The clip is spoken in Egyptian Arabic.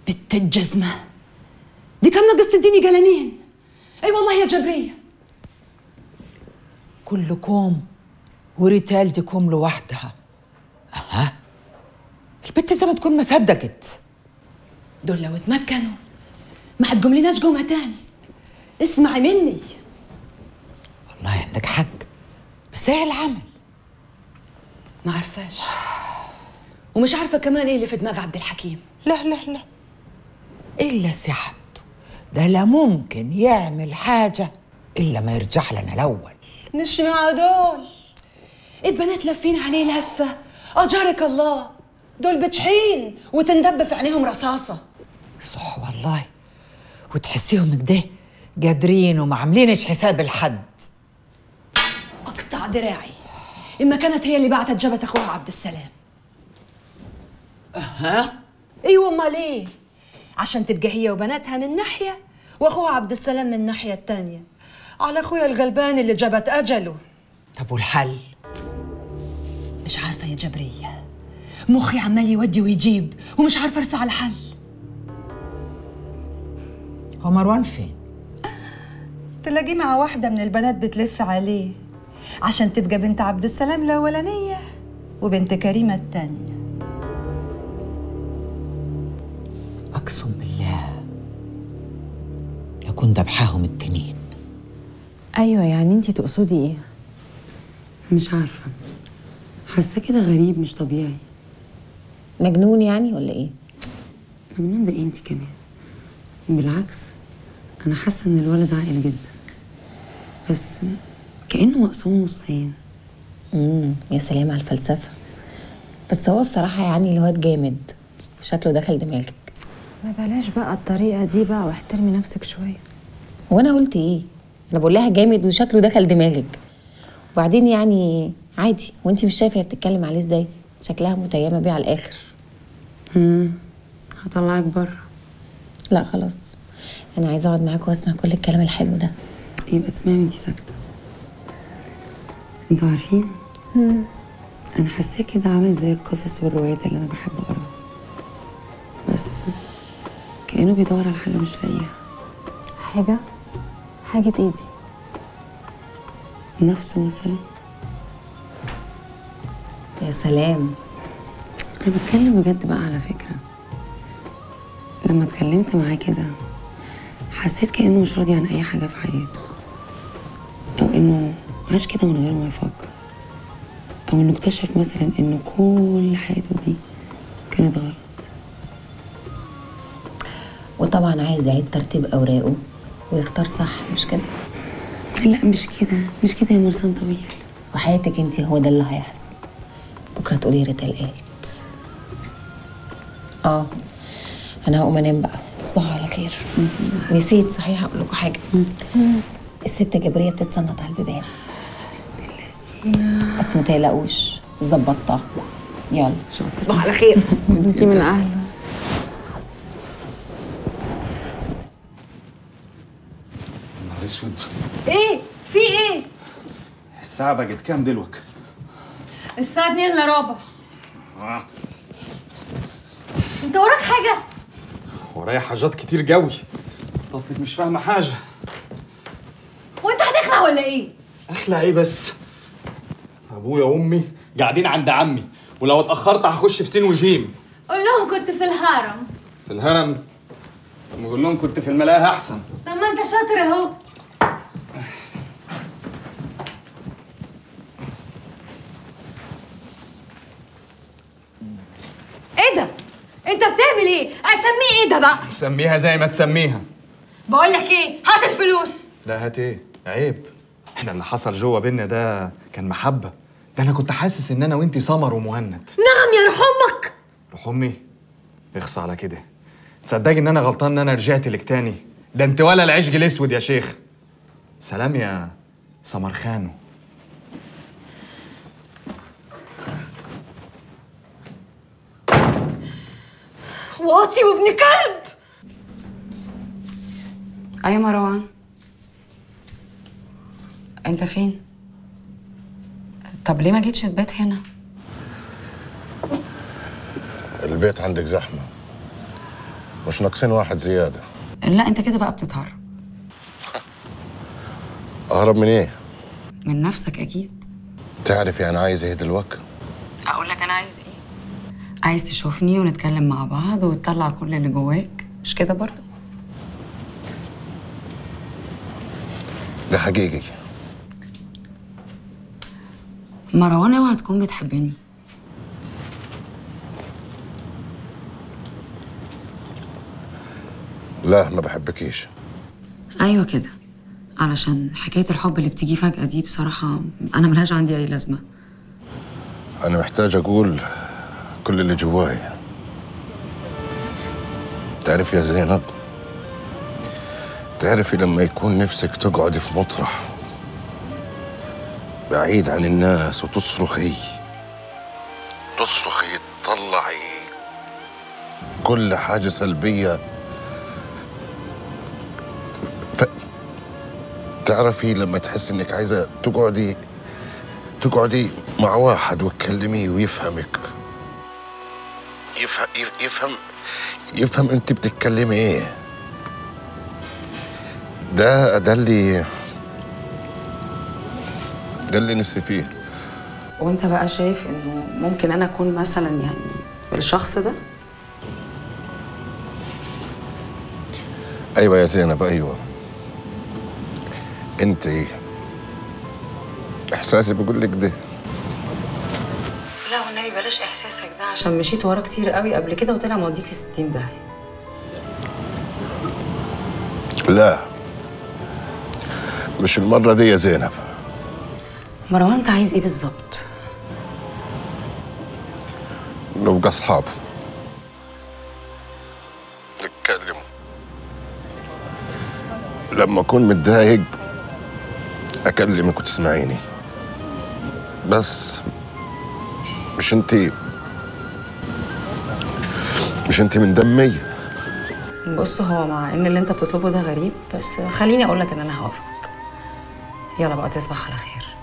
بنت الجزمة دي كان ناقص تديني قلمين اي والله يا جبرية كلكم وريتالتكم لوحدها اها البت زي ما تكون ما صدقت دول لو اتمكنوا ما هتقوم لناش قومة تاني اسمعي مني والله عندك حق بس ايه العمل ما عرفاش ومش عارفة كمان ايه اللي في دماغ عبد الحكيم لا لا لا الا سحبته ده لا ممكن يعمل حاجه الا ما يرجع لنا الاول مش مع دول البنات لافين عليه لفة أجارك الله دول بتشحين وتندب في عينيهم رصاصة صح والله وتحسيهم كده قادرين وما عاملينش حساب الحد أقطع دراعي إما كانت هي اللي بعتت جابت أخوها عبد السلام أها أيوة أمال إيه عشان تبقى هي وبناتها من ناحية وأخوها عبد السلام من الناحية التانية على أخويا الغلبان اللي جابت أجله طب والحل مش عارفة يا جبرية مخي عمال يودي ويجيب ومش عارفة أرسى على حل هو مروان فين تلاقيه مع واحدة من البنات بتلف عليه عشان تبقى بنت عبد السلام الأولانية وبنت كريمة التانية اقسم بالله لكن ذبحاهم التنين ايوه يعني انت تقصدي ايه مش عارفة حاسة كده غريب مش طبيعي مجنون يعني ولا ايه مجنون ده انت كمان بالعكس انا حاسة ان الولد عاقل جدا بس كأنه مقسوم نصين امم يا سلام على الفلسفه بس هو بصراحه يعني الواد جامد شكله دخل دماغك ما بلاش بقى الطريقة دي بقى واحترمي نفسك شوية هو انا قلت ايه انا بقول لها جامد وشكله دخل دماغك وبعدين يعني عادي وانت مش شايفه هي بتتكلم عليه ازاي شكلها متيمه بيه على الاخر امم هطلعك بره لا خلاص انا عايزه اقعد معاك واسمع كل الكلام الحلو ده يبقى تسمعي وانتي ساكتة انتوا عارفين انا حاساه كده عامل زي القصص والروايات اللي انا بحب اقراها بس كأنه بيدور على حاجة مش لاقيها حاجة حاجة ايه دي نفسه مثلا يا سلام انا بتكلم بجد بقى على فكرة لما اتكلمت معاه كده حسيت كأنه مش راضي عن أي حاجة في حياته أو إنه عاش كده من غير ما يفكر أو إنه اكتشف مثلا إنه كل حياته دي كانت غلط وطبعا عايز يعيد ترتيب اوراقه ويختار صح مش كده لا مش كده مش كده يا مرسان طويل وحياتك انت هو ده اللي هيحصل بكره تقولي ريتا قالت اه انا هقوم انام بقى تصبحوا على خير نسيت صحيح اقول لكم حاجه الست جبريه بتتصنت على البيبان بس ما تقلقوش ظبطتها يلا تصبحوا على خير انت من اهله نهار اسود ايه في ايه الساعة بقت كام دلوقتي؟ الساعة 2 الا ربع انت وراك حاجة ورايا حاجات كتير قوي اصلك مش فاهمة حاجة وانت هتخلع ولا ايه اخلع ايه بس؟ ابويا وامي قاعدين عند عمي ولو اتأخرت هخش في سين وجيم قول لهم كنت في الهرم في الهرم طب ما اقول لهم كنت في الملاهي احسن طب ما انت شاطر اهو ايه ده انت بتعمل ايه اسميه ايه ده بقى سميها زي ما تسميها بقول لك ايه هات الفلوس لا هات ايه عيب احنا اللي حصل جوه بينا ده كان محبة ده انا كنت حاسس ان انا وانتي سمر ومهند نعم يا روح امك روح امي اخص على كده تصدقي ان انا غلطان ان انا رجعت لك تاني ده انت ولا العشق الاسود يا شيخ سلام يا سمر خانو واطي وابن كلب أيوة مروان أنت فين؟ طب ليه ما جيتش تبات هنا؟ البيت عندك زحمة مش ناقصين واحد زيادة لا انت كده بقى بتتهرب أهرب من إيه؟ من نفسك اكيد تعرف يعني عايز إيه دلوقتي؟ اقول لك انا عايز ايه عايز تشوفني ونتكلم مع بعض وتطلع كل اللي جواك مش كده برضو ده حقيقي مروان اوعى تكون بتحبني لا ما بحبكيش ايوه كده علشان حكايه الحب اللي بتيجي فجاه دي بصراحه انا ملهاش عندي اي لازمه أنا محتاج أقول كل اللي جواي تعرف يا زينب تعرفي لما يكون نفسك تقعدي في مطرح بعيد عن الناس وتصرخي تصرخي تطلعي كل حاجة سلبية ف... تعرفي لما تحس انك عايزة تقعدي تقعدي مع واحد وتكلميه ويفهمك يفهم يفهم يفهم انت بتتكلمي ايه ده ده اللي ده اللي نفسي فيه وانت بقى شايف انه ممكن انا اكون مثلا يعني الشخص ده ايوه يا زينب ايوه انت احساسي بقول لك ده لا والنبي بلاش احساسك ده عشان مشيت وراه كتير قوي قبل كده وطلع موديك في 60 داهيه لا مش المرة دي يا زينب مروان انت عايز ايه بالظبط نبقى أصحاب نتكلم لما أكون متضايق أكلمك وتسمعيني بس مش انتي مش انتي من دمي بص هو مع ان اللي انت بتطلبه ده غريب بس خليني اقول لك ان انا هوافقك يلا بقى تصبح على خير